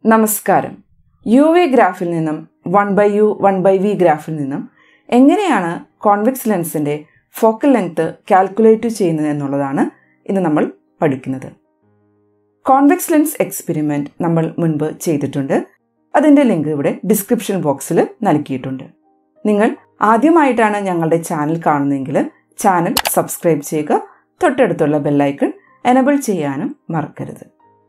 നമസ്കാരം U V ഗ്രാഫിൽ നിന്നും one by U one by V ഗ്രാഫിൽ നിന്നും എങ്ങനെയാണ് കോൺവെക്സ് ലെൻസിൻ്റെ ഫോക്കൽ ലെങ്ത് കാൽക്കുലേറ്റ് ചെയ്യുന്നത് എന്നുള്ളതാണ് ഇന്ന് നമ്മൾ പഠിക്കുന്നത് കോൺവെക്സ് ലെൻസ് എക്സ്പെരിമെൻറ്റ് നമ്മൾ മുൻപ് ചെയ്തിട്ടുണ്ട് അതിൻ്റെ ലിങ്ക് ഇവിടെ ഡിസ്ക്രിപ്ഷൻ ബോക്സിൽ നൽകിയിട്ടുണ്ട് നിങ്ങൾ ആദ്യമായിട്ടാണ് ഞങ്ങളുടെ ചാനൽ കാണുന്നതെങ്കിൽ ചാനൽ സബ്സ്ക്രൈബ് ചെയ്യുക തൊട്ടടുത്തുള്ള ബെല്ലൈക്കൺ എനബിൾ ചെയ്യാനും മറക്കരുത്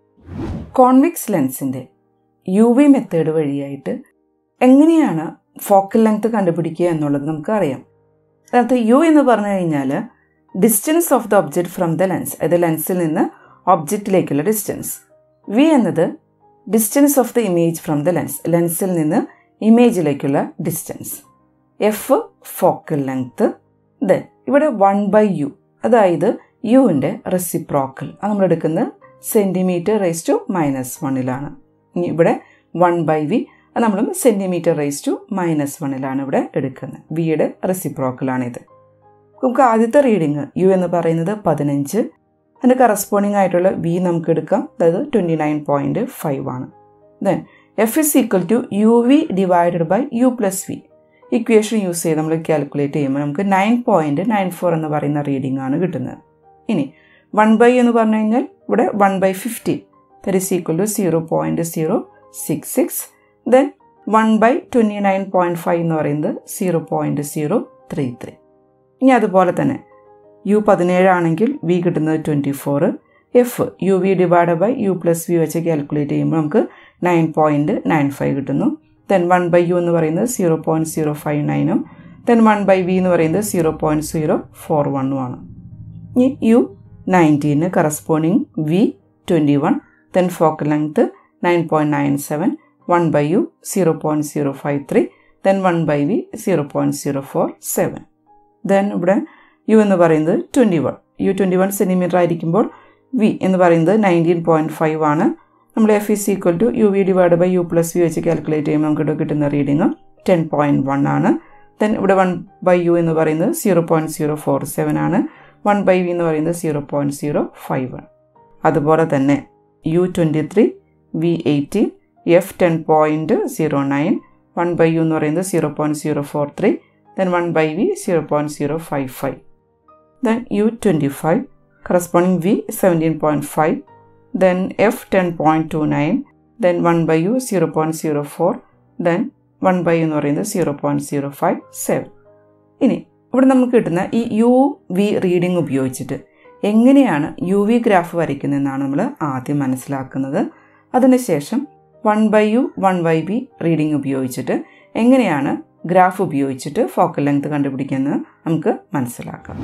കോൺവെക്സ് ലെൻസിൻ്റെ യു വി മെത്തേഡ് വഴിയായിട്ട് എങ്ങനെയാണ് ഫോക്കൽ ലെങ്ത് കണ്ടുപിടിക്കുക എന്നുള്ളത് നമുക്ക് അറിയാം അതിനകത്ത് യു എന്ന് പറഞ്ഞു കഴിഞ്ഞാൽ distance of the object from the lens അതായത് ലെൻസിൽ നിന്ന് ഒബ്ജക്റ്റിലേക്കുള്ള ഡിസ്റ്റൻസ് വി എന്നത് distance of the image from the lens ലെൻസിൽ നിന്ന് ഇമേജിലേക്കുള്ള distance F focal length then ഇവിടെ വൺ ബൈ യു അതായത് യുവിൻ്റെ റെസിപ്രോക്കൽ അത് നമ്മൾ എടുക്കുന്നത് സെൻറ്റിമീറ്റർ റേസ് ടു മൈനസ് വണ്ണിലാണ് ഇനി ഇവിടെ വൺ ബൈ വി അത് നമ്മൾ സെൻറ്റിമീറ്റർ റേസ് ടു മൈനസ് വണ്ണിലാണ് ഇവിടെ എടുക്കുന്നത് വിയുടെ റെസിപ്രോക്കലാണിത് നമുക്ക് ആദ്യത്തെ റീഡിങ് യു എന്ന് പറയുന്നത് പതിനഞ്ച് അതിൻ്റെ കറസ്പോണ്ടിങ് ആയിട്ടുള്ള വി നമുക്ക് എടുക്കാം അതായത് ട്വൻറ്റി നയൻ പോയിൻറ്റ് ഫൈവ് ആണ് then F is equal to U V divided by U plus V equation use ചെയ്ത് നമ്മൾ കാൽക്കുലേറ്റ് ചെയ്യുമ്പോൾ നമുക്ക് നയൻ പോയിൻറ്റ് നയൻ ഫോർ എന്ന് പറയുന്ന റീഡിംഗ് ആണ് കിട്ടുന്നത് ഇനി വൺ ബൈ എന്ന് പറഞ്ഞു കഴിഞ്ഞാൽ ഇവിടെ one by fifty that is equal to zero point zero six six then one by twenty nine point five എന്ന് പറയുന്നത് zero point zero three three ഇനി അതുപോലെ തന്നെ യു പതിനേഴാണെങ്കിൽ വി കിട്ടുന്നത് twenty four F U V divide by U plus V വെച്ച് calculate ചെയ്യുമ്പോൾ നമുക്ക് നയൻ പോയിൻറ്റ് നയൻ ഫൈവ് കിട്ടുന്നു ദെൻ വൺ ബൈ യു എന്ന് പറയുന്നത് സീറോ പോയിൻറ്റ് സീറോ ഫൈവ് നയനും ദെൻ വൺ ബൈ വി എന്ന് പറയുന്നത് സീറോ പോയിൻറ്റ് സീറോ ഫോർ വണ്ണുമാണ് ഇനി യു നയൻറ്റീന് corresponding V twenty one then focal length nine point nine seven one by U zero point zero five three then one by V zero point zero four seven then ഇവിടെ U എന്ന് പറയുന്നത് twenty one U twenty one centimetre ആയിരിക്കുമ്പോൾ V എന്ന് പറയുന്നത് nineteen point five ആണ് നമ്മൾ F is equal to U V divide by U plus V വെച്ച് calculate ചെയ്യുമ്പോൾ നമുക്ക് കിട്ടുന്ന റീഡിങ് ടെൻ പോയിൻറ്റ് വൺ ആണ് ദെൻ ഇവിടെ വൺ ബൈ യു എന്ന് പറയുന്നത് zero point zero four seven ആണ് വൺ ബൈ വി എന്ന് പറയുന്നത് സീറോ പോയിൻറ്റ് സീറോ ഫൈവ് ആണ് അതുപോലെ തന്നെ U twenty three V eighteen F ten point zero nine one by U എന്ന് പറയുന്നത് zero point zero four three then one by V zero point zero five five then U twenty five corresponding V seventeen point five then F ten point two nine then one by U zero point zero four then one by എന്ന് പറയുന്നത് zero point zero five seven ഇനി ഇവിടെ നമുക്ക് കിട്ടുന്ന ഈ U V reading ഉപയോഗിച്ചിട്ട് എങ്ങനെയാണ് U v graph വരയ്ക്കുന്നതെന്നാണ് നമ്മൾ ആദ്യം മനസ്സിലാക്കുന്നത് അതിനുശേഷം one by U one by V reading ഉപയോഗിച്ചിട്ട് എങ്ങനെയാണ് ഗ്രാഫ് ഉപയോഗിച്ചിട്ട് ഫോക്കൽ ലെങ്ത് കണ്ടുപിടിക്കുന്നത് നമുക്ക് മനസ്സിലാക്കാം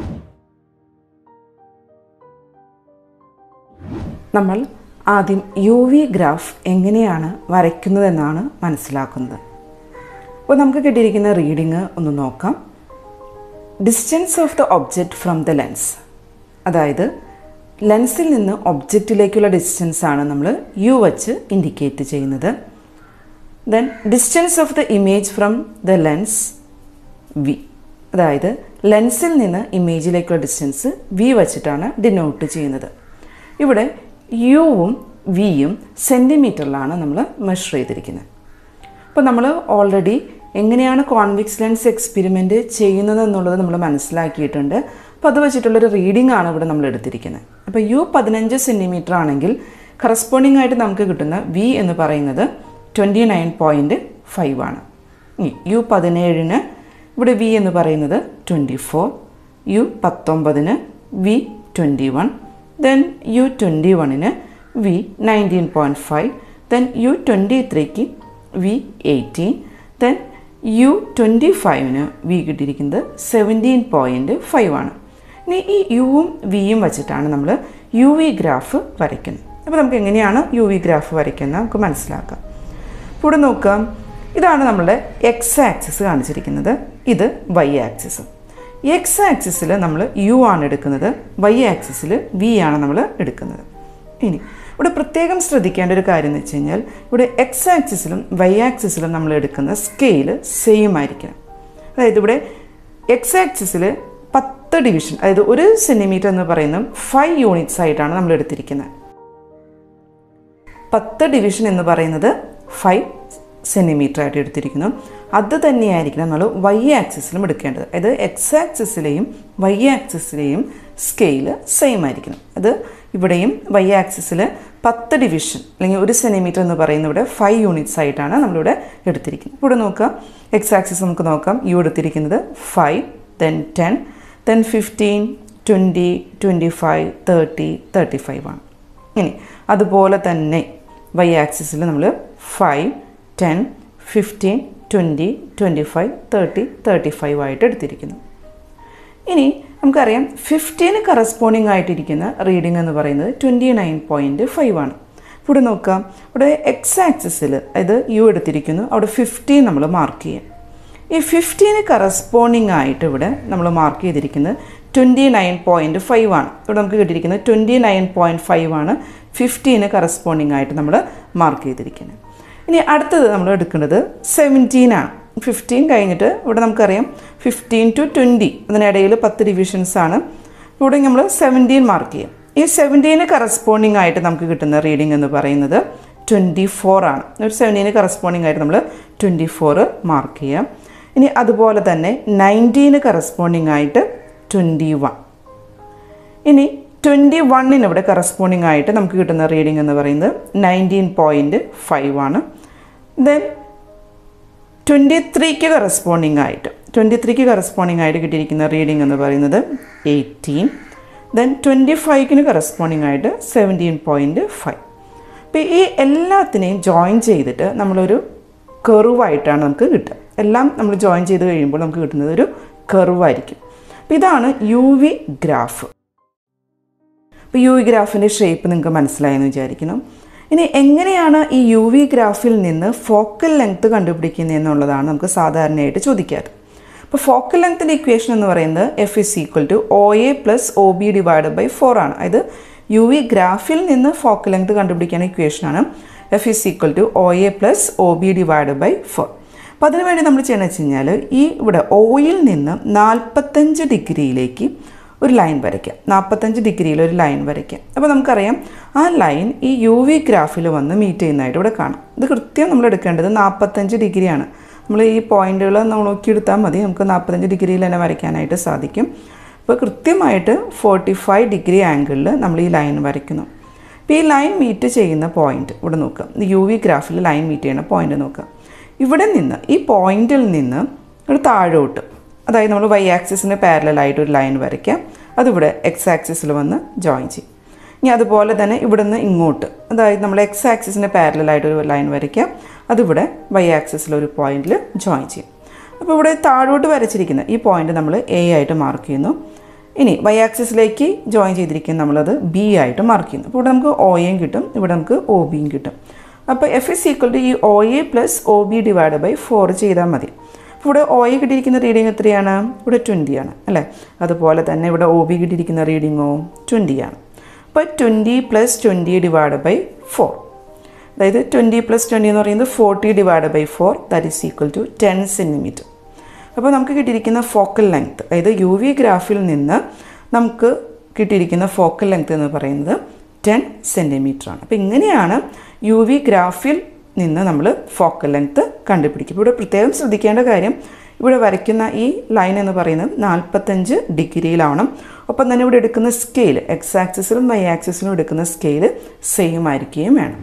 നമ്മൾ ആദ്യം യു വി ഗ്രാഫ് എങ്ങനെയാണ് വരയ്ക്കുന്നതെന്നാണ് മനസ്സിലാക്കുന്നത് അപ്പോൾ നമുക്ക് കിട്ടിയിരിക്കുന്ന റീഡിങ് ഒന്ന് നോക്കാം distance of the object from the lens അതായത് ലെൻസിൽ നിന്ന് ഒബ്ജക്റ്റിലേക്കുള്ള ഡിസ്റ്റൻസ് ആണ് നമ്മൾ യു വച്ച് ഇൻഡിക്കേറ്റ് ചെയ്യുന്നത് then distance of the image from the lens V അതായത് ലെൻസിൽ നിന്ന് ഇമേജിലേക്കുള്ള ഡിസ്റ്റൻസ് വി വച്ചിട്ടാണ് ഡിനോട്ട് ചെയ്യുന്നത് ഇവിടെ യുവും വിയും സെൻറ്റിമീറ്ററിലാണ് നമ്മൾ മെഷർ ചെയ്തിരിക്കുന്നത് അപ്പോൾ നമ്മൾ ഓൾറെഡി എങ്ങനെയാണ് കോൺവിക്സ് ലെൻസ് എക്സ്പെരിമെൻ്റ് ചെയ്യുന്നത് എന്നുള്ളത് നമ്മൾ മനസ്സിലാക്കിയിട്ടുണ്ട് അപ്പോൾ അത് വെച്ചിട്ടുള്ളൊരു റീഡിംഗ് ആണ് ഇവിടെ നമ്മൾ എടുത്തിരിക്കുന്നത് അപ്പോൾ യു പതിനഞ്ച് സെൻറ്റിമീറ്റർ ആണെങ്കിൽ കറസ്പോണ്ടിങ് ആയിട്ട് നമുക്ക് കിട്ടുന്ന വി എന്ന് പറയുന്നത് ട്വൻറ്റി നയൻ പോയിൻറ്റ് ഫൈവ് ആണ് യു പതിനേഴിന് ഇവിടെ വി എന്ന് പറയുന്നത് ട്വൻറ്റി ഫോർ യു പത്തൊമ്പതിന് V twenty one then U twenty വണ്ണിന് V nineteen point five then U twenty ത്രീക്ക് V eighteen then U twenty ഫൈവിന് വി കിട്ടിയിരിക്കുന്നത് സെവൻറ്റീൻ പോയിൻറ്റ് ഫൈവ് ആണ് ഇനി ഈ യുവും വിയും വെച്ചിട്ടാണ് നമ്മൾ യു വി ഗ്രാഫ് വരയ്ക്കുന്നത് അപ്പോൾ നമുക്ക് എങ്ങനെയാണ് യു വി ഗ്രാഫ് വരയ്ക്കുന്നത് നമുക്ക് മനസ്സിലാക്കാം ഇവിടെ നോക്കാം ഇതാണ് നമ്മളുടെ എക്സ് ആക്സിസ് കാണിച്ചിരിക്കുന്നത് ഇത് വൈ ആക്സിസും എക്സ് ആക്സിസിൽ നമ്മൾ യു ആണ് എടുക്കുന്നത് വൈ ആക്സിസിൽ വി ആണ് നമ്മൾ എടുക്കുന്നത് ഇനി ഇവിടെ പ്രത്യേകം ശ്രദ്ധിക്കേണ്ട ഒരു കാര്യം എന്ന് വെച്ച് കഴിഞ്ഞാൽ ഇവിടെ എക്സ് ആക്സിസിലും വൈ ആക്സിസിലും നമ്മൾ എടുക്കുന്ന സ്കെയിൽ സെയിം ആയിരിക്കണം അതായത് ഇവിടെ എക്സ് ആക്സിസിൽ പത്ത് ഡിവിഷൻ അതായത് ഒരു സെൻറ്റിമീറ്റർ എന്ന് പറയുന്നത് ഫൈവ് യൂണിറ്റ്സ് ആയിട്ടാണ് നമ്മൾ എടുത്തിരിക്കുന്നത് പത്ത് ഡിവിഷൻ എന്ന് പറയുന്നത് ഫൈവ് സെൻറ്റിമീറ്റർ ആയിട്ട് എടുത്തിരിക്കുന്നു അത് തന്നെയായിരിക്കണം നമ്മൾ വൈ ആക്സിസിലും എടുക്കേണ്ടത് അതായത് എക്സ് ആക്സിസിലെയും വൈ ആക്സിസിലെയും സ്കെയില് സെയിം ആയിരിക്കണം അത് ഇവിടെയും വൈ ആക്സിസിൽ പത്ത് ഡിവിഷൻ അല്ലെങ്കിൽ ഒരു സെൻറ്റിമീറ്റർ എന്ന് പറയുന്ന ഇവിടെ ഫൈവ് യൂണിറ്റ്സ് ആയിട്ടാണ് നമ്മളിവിടെ എടുത്തിരിക്കുന്നത് ഇവിടെ നോക്കാം എക്സ് ആക്സിസ് നമുക്ക് നോക്കാം യു എടുത്തിരിക്കുന്നത് five then ten then fifteen twenty twenty five thirty thirty five ആണ് ഇനി അതുപോലെ തന്നെ വൈ ആക്സിസിൽ നമ്മൾ five ten fifteen twenty twenty five thirty thirty five ആയിട്ട് എടുത്തിരിക്കുന്നു ഇനി നമുക്കറിയാം ഫിഫ്റ്റീന് കറസ്പോണ്ടിങ് ആയിട്ടിരിക്കുന്ന റീഡിംഗ് എന്ന് പറയുന്നത് ട്വൻറ്റി നയൻ പോയിൻറ്റ് ഫൈവ് ആണ് ഇവിടെ നോക്കാം ഇവിടെ എക്സ് ആക്സിസിൽ അതായത് യു എടുത്തിരിക്കുന്നു അവിടെ ഫിഫ്റ്റീൻ നമ്മൾ മാർക്ക് ചെയ്യും ഈ ഫിഫ്റ്റീന് കറസ്പോണ്ടിങ് ആയിട്ട് ഇവിടെ നമ്മൾ മാർക്ക് ചെയ്തിരിക്കുന്നത് ട്വൻറ്റി നയൻ പോയിൻറ്റ് ഫൈവ് ആണ് ഇവിടെ നമുക്ക് കിട്ടിയിരിക്കുന്നത് ട്വൻറ്റി നയൻ പോയിൻറ്റ് ഫൈവ് ആണ് ഫിഫ്റ്റീന് കറസ്പോണ്ടിങ് ആയിട്ട് നമ്മൾ മാർക്ക് ചെയ്തിരിക്കുന്നത് ഇനി അടുത്തത് നമ്മൾ എടുക്കുന്നത് സെവൻറ്റീൻ ആണ് ഫിഫ്റ്റീൻ കഴിഞ്ഞിട്ട് ഇവിടെ നമുക്കറിയാം ഫിഫ്റ്റീൻ ടു ട്വൻറ്റി അതിനിടയിൽ പത്ത് ഡിവിഷൻസ് ആണ് ഇവിടെ നമ്മൾ സെവൻറ്റീൻ മാർക്ക് ചെയ്യും ഈ സെവൻറ്റീന് കറസ്പോണ്ടിങ് ആയിട്ട് നമുക്ക് കിട്ടുന്ന റീഡിംഗ് എന്ന് പറയുന്നത് ട്വൻറ്റി ഫോർ ആണ് ഒരു സെവൻറ്റീന് കറസ്പോണ്ടിങ് ആയിട്ട് നമ്മൾ ട്വൻറ്റി ഫോർ മാർക്ക് ചെയ്യാം ഇനി അതുപോലെ തന്നെ നയൻറ്റീന് കറസ്പോണ്ടിങ് ആയിട്ട് ട്വൻറ്റി വൺ ഇനി ട്വൻറ്റി വണ്ണിന് ഇവിടെ കറസ്പോണ്ടിങ് ആയിട്ട് നമുക്ക് കിട്ടുന്ന റീഡിംഗ് എന്ന് പറയുന്നത് നയൻറ്റീൻ പോയിൻറ്റ് ഫൈവ് ആണ് ദെൻ ട്വൻറ്റി ത്രീക്ക് കറസ്പോണ്ടിങ് ആയിട്ട് ട്വൻറ്റി ത്രീക്ക് കറസ്പോണ്ടിങ് ആയിട്ട് കിട്ടിയിരിക്കുന്ന റീഡിംഗ് എന്ന് പറയുന്നത് എയ്റ്റീൻ ദെൻ ട്വൻറ്റി ഫൈവിന് കറസ്പോണ്ടിങ് ആയിട്ട് സെവൻറ്റീൻ പോയിൻറ്റ് ഫൈവ് അപ്പോൾ ഈ എല്ലാത്തിനെയും ജോയിൻ ചെയ്തിട്ട് നമ്മളൊരു കെറുവായിട്ടാണ് നമുക്ക് കിട്ടുക എല്ലാം നമ്മൾ ജോയിൻ ചെയ്ത് കഴിയുമ്പോൾ നമുക്ക് കിട്ടുന്നത് ഒരു കെറുവായിരിക്കും അപ്പോൾ ഇതാണ് യു വി ഗ്രാഫ് അപ്പോൾ യു വി ഗ്രാഫിൻ്റെ ഷേപ്പ് നിങ്ങൾക്ക് മനസ്സിലായെന്ന് വിചാരിക്കുന്നു ഇനി എങ്ങനെയാണ് ഈ യു വി ഗ്രാഫിൽ നിന്ന് ഫോക്കൽ ലെങ്ത് കണ്ടുപിടിക്കുന്നത് എന്നുള്ളതാണ് നമുക്ക് സാധാരണയായിട്ട് ചോദിക്കാറ് അപ്പോൾ ഫോക്കൽ ലെങ്ത്തിൻ്റെ ഇക്വേഷൻ എന്ന് പറയുന്നത് f is equal to O A plus O B divide by four ആണ് അതായത് യു വി ഗ്രാഫിൽ നിന്ന് ഫോക്കൽ ലെങ്ത് കണ്ടുപിടിക്കുന്ന ഇക്വേഷനാണ് f is equal to O A plus O B divide by four അപ്പോൾ അതിനുവേണ്ടി നമ്മൾ ചെയ്യണമെന്ന് വെച്ച് കഴിഞ്ഞാൽ ഈ ഇവിടെ ഒയിൽ നിന്ന് നാൽപ്പത്തഞ്ച് ഡിഗ്രിയിലേക്ക് ഒരു ലൈൻ വരയ്ക്കാം നാൽപ്പത്തഞ്ച് ഡിഗ്രിയിൽ ഒരു ലൈൻ വരയ്ക്കാം അപ്പോൾ നമുക്കറിയാം ആ ലൈൻ ഈ യു വി ഗ്രാഫിൽ വന്ന് മീറ്റ് ചെയ്യുന്നതായിട്ട് ഇവിടെ കാണാം ഇത് കൃത്യം നമ്മൾ എടുക്കേണ്ടത് നാൽപ്പത്തഞ്ച് ഡിഗ്രിയാണ് നമ്മൾ ഈ പോയിന്റുകൾ നമ്മൾ നോക്കിയെടുത്താൽ മതി നമുക്ക് നാൽപ്പത്തഞ്ച് ഡിഗ്രിയിൽ തന്നെ വരയ്ക്കാനായിട്ട് സാധിക്കും അപ്പോൾ കൃത്യമായിട്ട് ഫോർട്ടി ഫൈവ് ഡിഗ്രി ആംഗിളിൽ നമ്മൾ ഈ ലൈൻ വരയ്ക്കുന്നു അപ്പോൾ ഈ ലൈൻ മീറ്റ് ചെയ്യുന്ന പോയിന്റ് ഇവിടെ നോക്കാം യു വി ഗ്രാഫിൽ ലൈൻ മീറ്റ് ചെയ്യുന്ന പോയിന്റ് നോക്കാം ഇവിടെ നിന്ന് ഈ പോയിന്റിൽ നിന്ന് ഒരു താഴോട്ട് അതായത് നമ്മൾ വൈ ആക്സിസിന് പാരലായിട്ട് ഒരു ലൈൻ വരയ്ക്കാം അതിവിടെ എക്സ് ആക്സിസിൽ വന്ന് ജോയിൻ ചെയ്യും ഇനി അതുപോലെ തന്നെ ഇവിടെ നിന്ന് ഇങ്ങോട്ട് അതായത് നമ്മൾ എക്സ് ആക്സിസിന് പാരലായിട്ട് ഒരു ലൈൻ വരയ്ക്കാം അതിവിടെ വൈ ആക്സിസിൽ ഒരു പോയിന്റിൽ ജോയിൻ ചെയ്യും അപ്പോൾ ഇവിടെ താഴോട്ട് വരച്ചിരിക്കുന്ന ഈ പോയിന്റ് നമ്മൾ എ ആയിട്ട് മാർക്ക് ചെയ്യുന്നു ഇനി വൈ ആക്സിസിലേക്ക് ജോയിൻ ചെയ്തിരിക്കുന്ന നമ്മളത് ബി ആയിട്ട് മാർക്ക് ചെയ്യുന്നു അപ്പോൾ ഇവിടെ നമുക്ക് ഒ എയും കിട്ടും ഇവിടെ നമുക്ക് ഒ ബിയും കിട്ടും അപ്പോൾ എഫ് ഇസ് ഈക്വൽ ടു ഈ O A plus O B divide by four ചെയ്താൽ മതി അപ്പോൾ ഇവിടെ ഒ എ കിട്ടിയിരിക്കുന്ന റീഡിംഗ് എത്രയാണ് ഇവിടെ ട്വൻറ്റി ആണ് അല്ലേ അതുപോലെ തന്നെ ഇവിടെ ഒ ബി കിട്ടിയിരിക്കുന്ന റീഡിങ്ങോ ട്വൻറ്റി ആണ് അപ്പോൾ twenty plus twenty divide by four അതായത് ട്വൻറ്റി പ്ലസ് ട്വൻറ്റി എന്ന് പറയുന്നത് forty divide by four that is equal to ten centimetre അപ്പോൾ നമുക്ക് കിട്ടിയിരിക്കുന്ന ഫോക്കൽ ലെങ്ത് അതായത് യു വി ഗ്രാഫിൽ നിന്ന് നമുക്ക് കിട്ടിയിരിക്കുന്ന ഫോക്കൽ ലെങ്ത് എന്ന് പറയുന്നത് ടെൻ സെൻറ്റിമീറ്റർ ആണ് അപ്പോൾ ഇങ്ങനെയാണ് യു വി ഗ്രാഫിൽ നിന്ന് നമ്മൾ ഫോക്കൽ ലെങ്ത് കണ്ടുപിടിക്കും ഇവിടെ പ്രത്യേകം ശ്രദ്ധിക്കേണ്ട കാര്യം ഇവിടെ വരയ്ക്കുന്ന ഈ ലൈൻ എന്ന് പറയുന്നത് നാൽപ്പത്തഞ്ച് ഡിഗ്രിയിലാവണം ഒപ്പം തന്നെ ഇവിടെ എടുക്കുന്ന സ്കെയിൽ എക്സ് ആക്സിസിലും വൈ ആക്സിസിലും എടുക്കുന്ന സ്കെയിൽ സെയിം ആയിരിക്കുകയും വേണം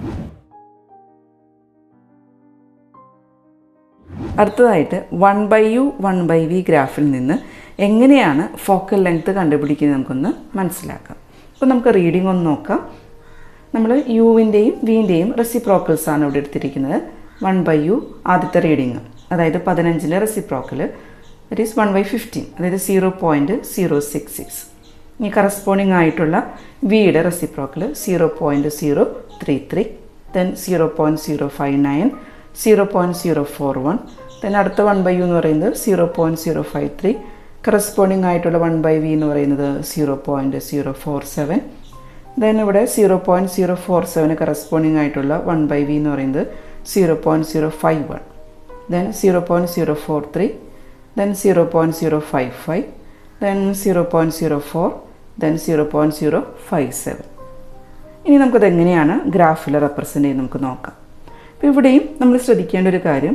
അടുത്തതായിട്ട് one by U one by V ഗ്രാഫിൽ നിന്ന് എങ്ങനെയാണ് ഫോക്കൽ ലെങ്ത് കണ്ടുപിടിക്കുന്നത് നമുക്കൊന്ന് മനസ്സിലാക്കാം അപ്പോൾ നമുക്ക് റീഡിംഗ് ഒന്ന് നോക്കാം നമ്മൾ യുവിൻ്റെയും വിൻ്റെയും റെസിപ്രോക്കൽസ് ആണ് ഇവിടെ എടുത്തിരിക്കുന്നത് വൺ ബൈ യു ആദ്യത്തെ റീഡിങ് അതായത് പതിനഞ്ചിലെ reciprocal that is one by fifteen അതായത് zero point zero six six ഈ കറസ്പോണ്ടിങ് ആയിട്ടുള്ള വിയുടെ reciprocal zero point zero three three then zero point zero five nine zero point zero four one then അടുത്ത one by U എന്ന് പറയുന്നത് zero point zero five three corresponding ആയിട്ടുള്ള one by V എന്ന് പറയുന്നത് zero point zero four seven then ഇവിടെ zero point zero four സെവന് corresponding ആയിട്ടുള്ള one by V എന്ന് പറയുന്നത് zero point zero five one then zero point zero four three then zero point zero five five then zero point zero four then zero point zero five seven ഇനി നമുക്കത് എങ്ങനെയാണ് ഗ്രാഫിൽ represent ചെയ്യുന്നത് നമുക്ക് നോക്കാം അപ്പോൾ ഇവിടെയും നമ്മൾ ശ്രദ്ധിക്കേണ്ട ഒരു കാര്യം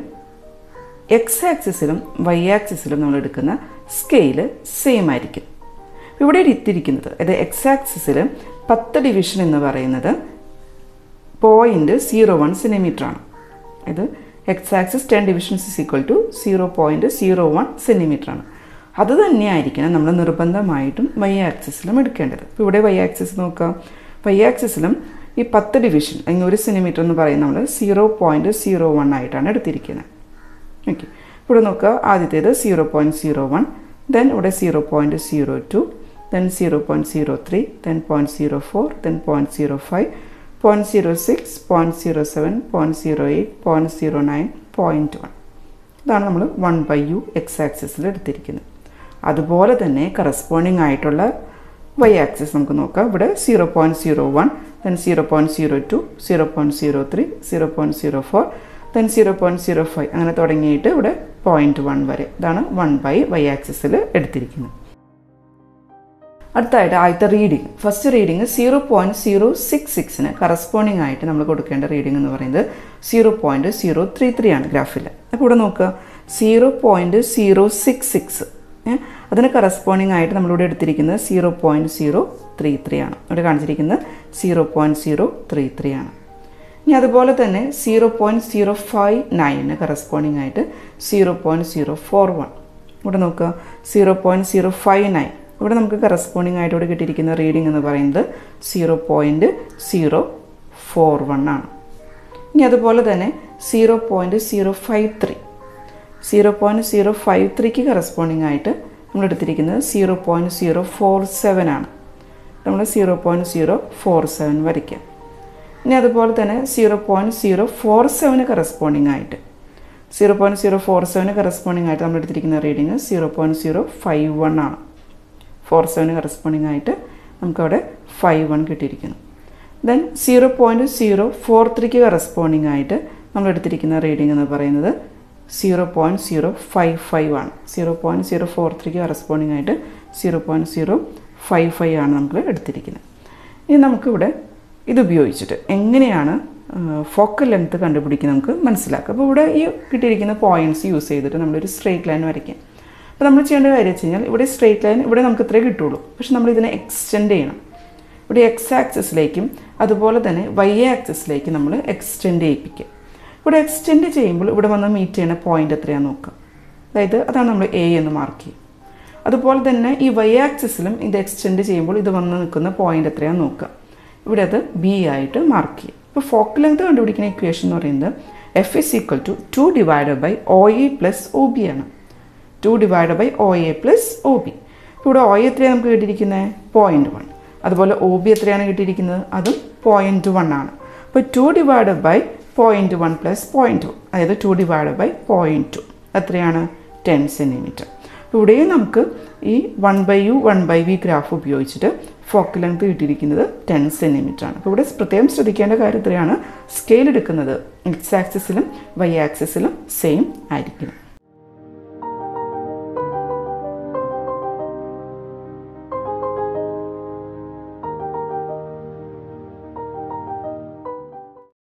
എക്സ് ആക്സിസിലും വൈ ആക്സിസിലും നമ്മൾ എടുക്കുന്ന സ്കെയില് സെയിം ആയിരിക്കും ഇവിടെ ഇത്തിരിക്കുന്നത് അതായത് എക്സ് ആക്സിസിൽ പത്ത് ഡിവിഷൻ എന്ന് പറയുന്നത് പോയിൻറ്റ് സീറോ വൺ സെൻറ്റിമീറ്റർ ആണ് ഇത് x axis ten divisions is equal to zero point zero one centimetre ആണ് അത് തന്നെയായിരിക്കണം നമ്മൾ നിർബന്ധമായിട്ടും വൈ ആക്സിസിലും എടുക്കേണ്ടത് ഇപ്പോൾ ഇവിടെ വൈ ആക്സിസ് നോക്കാം വൈ ആക്സിസിലും ഈ പത്ത് ഡിവിഷൻ അല്ലെങ്കിൽ ഒരു സെൻറ്റിമീറ്റർ എന്ന് പറയുന്നത് നമ്മൾ സീറോ പോയിൻറ്റ് സീറോ വൺ ആയിട്ടാണ് എടുത്തിരിക്കുന്നത് ഓക്കെ ഇവിടെ നോക്കുക ആദ്യത്തേത് zero point zero one then ഇവിടെ zero point zero two then zero point zero three then point zero four then point zero five point zero six point zero seven point zero eight point zero nine point one ഇതാണ് നമ്മൾ one by U X ആക്സിസിൽ എടുത്തിരിക്കുന്നത് അതുപോലെ തന്നെ corresponding ആയിട്ടുള്ള Y axis നമുക്ക് നോക്കാം ഇവിടെ zero point zero one then zero point zero two zero point zero three zero point zero four then zero point zero five അങ്ങനെ തുടങ്ങിയിട്ട് ഇവിടെ പോയിൻറ്റ് വൺ വരെ ഇതാണ് വൺ ബൈ വൈ ആക്സിസിൽ എടുത്തിരിക്കുന്നത് അടുത്തായിട്ട് ആദ്യത്തെ reading first reading zero point zero six സിക്സിന് കറസ്പോണ്ടിങ് ആയിട്ട് നമ്മൾ കൊടുക്കേണ്ട റീഡിംഗ് എന്ന് പറയുന്നത് zero point zero three three ആണ് ഗ്രാഫിൽ അപ്പോൾ ഇവിടെ നോക്കുക zero point zero six six അതിന് കറസ്പോണ്ടിങ് ആയിട്ട് നമ്മളിവിടെ എടുത്തിരിക്കുന്നത് zero point zero three three ആണ് ഇവിടെ കാണിച്ചിരിക്കുന്നത് zero point zero three three ആണ് ഇനി അതുപോലെ തന്നെ സീറോ പോയിൻറ്റ് സീറോ ഫൈവ് നയന് കറസ്പോണ്ടിങ് ആയിട്ട് zero point zero four one ഇവിടെ നോക്കുക zero point zero five nine ഇവിടെ നമുക്ക് കറസ്പോണ്ടിങ് ആയിട്ട് ഇവിടെ കിട്ടിയിരിക്കുന്ന റീഡിംഗ് എന്ന് പറയുന്നത് zero point zero four one ആണ് ഇനി അതുപോലെ തന്നെ zero point zero five three zero point zero five ത്രീക്ക് കറസ്പോണ്ടിങ് ആയിട്ട് നമ്മൾ എടുത്തിരിക്കുന്നത് zero point zero four seven ആണ് നമ്മൾ zero point zero four seven വരയ്ക്കാം ഇനി അതുപോലെ തന്നെ സീറോ പോയിൻറ്റ് സീറോ ഫോർ സെവന് കറസ്പോണ്ടിങ് ആയിട്ട് സീറോ പോയിൻറ്റ് സീറോ ഫോർ സെവന് കറസ്പോണ്ടിങ് ആയിട്ട് നമ്മൾ എടുത്തിരിക്കുന്ന reading zero point zero five one ആണ് ഫോർ സെവന് കറസ്പോണ്ടിങ് ആയിട്ട് നമുക്കവിടെ ഫൈവ് വൺ കിട്ടിയിരിക്കുന്നു then zero point zero four ത്രീക്ക് കറസ്പോണ്ടിങ് ആയിട്ട് നമ്മൾ എടുത്തിരിക്കുന്ന റീഡിംഗ് എന്ന് പറയുന്നത് zero point zero five five ആണ് സീറോ പോയിൻറ്റ് സീറോ ഫോർ ത്രീക്ക് കറസ്പോണ്ടിങ് ആയിട്ട് zero point zero five five ആണ് നമ്മൾ എടുത്തിരിക്കുന്നത് ഇനി നമുക്കിവിടെ ഇത് ഉപയോഗിച്ചിട്ട് എങ്ങനെയാണ് ഫോക്കൽ ലെങ്ത് കണ്ടുപിടിക്കുന്നത് നമുക്ക് മനസ്സിലാക്കാം അപ്പോൾ ഇവിടെ ഈ കിട്ടിയിരിക്കുന്ന പോയിൻറ്റ്സ് യൂസ് ചെയ്തിട്ട് നമ്മളൊരു സ്ട്രെയിറ്റ് ലൈൻ വരയ്ക്കാം അപ്പോൾ നമ്മൾ ചെയ്യേണ്ട കാര്യം വെച്ച് കഴിഞ്ഞാൽ ഇവിടെ സ്ട്രെയിറ്റ് ലൈൻ ഇവിടെ നമുക്ക് ഇത്രേ കിട്ടുള്ളൂ പക്ഷെ നമ്മൾ ഇതിനെ എക്സ്റ്റെൻഡ് ചെയ്യണം ഇവിടെ എക്സ് ആക്സിസിലേക്കും അതുപോലെ തന്നെ വൈ ആക്സിസിലേക്കും നമ്മൾ എക്സ്റ്റെൻഡ് ചെയ്യിപ്പിക്കുക ഇവിടെ എക്സ്റ്റെൻഡ് ചെയ്യുമ്പോൾ ഇവിടെ വന്ന് മീറ്റ് ചെയ്യുന്ന പോയിന്റ് എത്രയാണെന്ന് നോക്കാം അതായത് അതാണ് നമ്മൾ എ എന്ന് മാർക്ക് ചെയ്യും അതുപോലെ തന്നെ ഈ വൈ ആക്സിസിലും ഇത് എക്സ്റ്റെൻഡ് ചെയ്യുമ്പോൾ ഇത് വന്ന് നിൽക്കുന്ന പോയിന്റ് എത്രയാണെന്ന് നോക്കുക ഇവിടെ അത് ബി ആയിട്ട് മാർക്ക് ചെയ്യും ഇപ്പോൾ ഫോക്കൽ ലെങ്ത് കണ്ടുപിടിക്കുന്ന ഇക്വേഷൻ എന്ന് പറയുന്നത് f is equal to two divide by O A plus O B ആണ് two divide by O A plus O B ഇപ്പോൾ ഇവിടെ ഒ എത്രയാണ് നമുക്ക് കിട്ടിയിരിക്കുന്നത് പോയിൻറ്റ് വൺ അതുപോലെ ഒ ബി എത്രയാണ് കിട്ടിയിരിക്കുന്നത് അതും പോയിൻറ്റ് വൺ ആണ് അപ്പോൾ two divide by point one plus point two അതായത് two divide by point two എത്രയാണ് ടെൻ സെൻറ്റിമീറ്റർ ഇവിടെയും നമുക്ക് ഈ one by U one by v graph ഉപയോഗിച്ചിട്ട് ഫോക്കൽ ലെങ്ത് കിട്ടിയിരിക്കുന്നത് ടെൻ സെൻറ്റിമീറ്റർ ആണ് അപ്പോൾ ഇവിടെ പ്രത്യേകം ശ്രദ്ധിക്കേണ്ട കാര്യം ഇത്രയാണ് സ്കെയിൽ എടുക്കുന്നത് എക്സ് ആക്സിസിലും വൈ ആക്സിസിലും സെയിം ആയിരിക്കണം